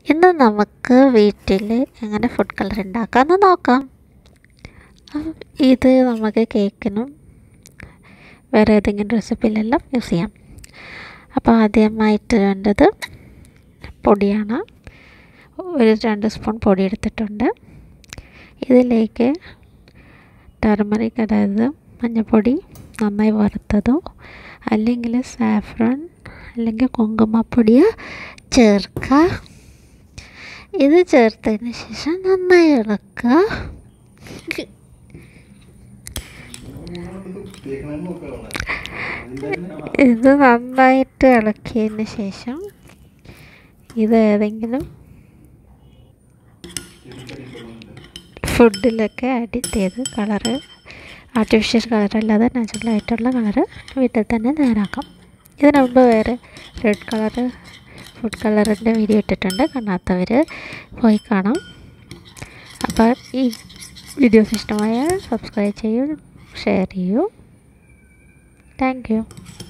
ഇന്ന് നമുക്ക് വീട്ടിൽ എങ്ങനെ ഫുഡ് കളർ ഉണ്ടാക്കാമെന്ന് നോക്കാം അപ്പം ഇത് നമുക്ക് കേക്കിനും വേറെ ഏതെങ്കിലും റെസിപ്പിയിലെല്ലാം യൂസ് ചെയ്യാം അപ്പോൾ ആദ്യമായിട്ട് വേണ്ടത് പൊടിയാണ് ഒരു രണ്ട് സ്പൂൺ പൊടി എടുത്തിട്ടുണ്ട് ഇതിലേക്ക് ടർമറിക് അതായത് മഞ്ഞൾപ്പൊടി നന്നായി വറുത്തതോ അല്ലെങ്കിൽ സാഫ്രൺ അല്ലെങ്കിൽ കുങ്കുമപ്പൊടിയോ ചേർക്കുക ഇത് ചേർത്തതിന് ശേഷം നന്നായി ഇളക്കുക ഇത് നന്നായിട്ട് ഇളക്കിയതിന് ശേഷം ഇത് ഏതെങ്കിലും ഫുഡിലൊക്കെ ആഡ് ചെയ്ത് കളറ് ആർട്ടിഫിഷ്യൽ കളർ അല്ലാതെ നാച്ചുറൽ ആയിട്ടുള്ള കളറ് വീട്ടിൽ തന്നെ തയ്യാറാക്കാം ഇതിനു മുമ്പ് വേറെ റെഡ് കളറ് ഫുഡ് കളറിൻ്റെ വീഡിയോ ഇട്ടിട്ടുണ്ട് കാണാത്തവർ പോയി കാണാം അപ്പോൾ ഈ വീഡിയോസ് ഇഷ്ടമായാൽ സബ്സ്ക്രൈബ് ചെയ്യൂ ഷെയർ ചെയ്യൂ താങ്ക് യു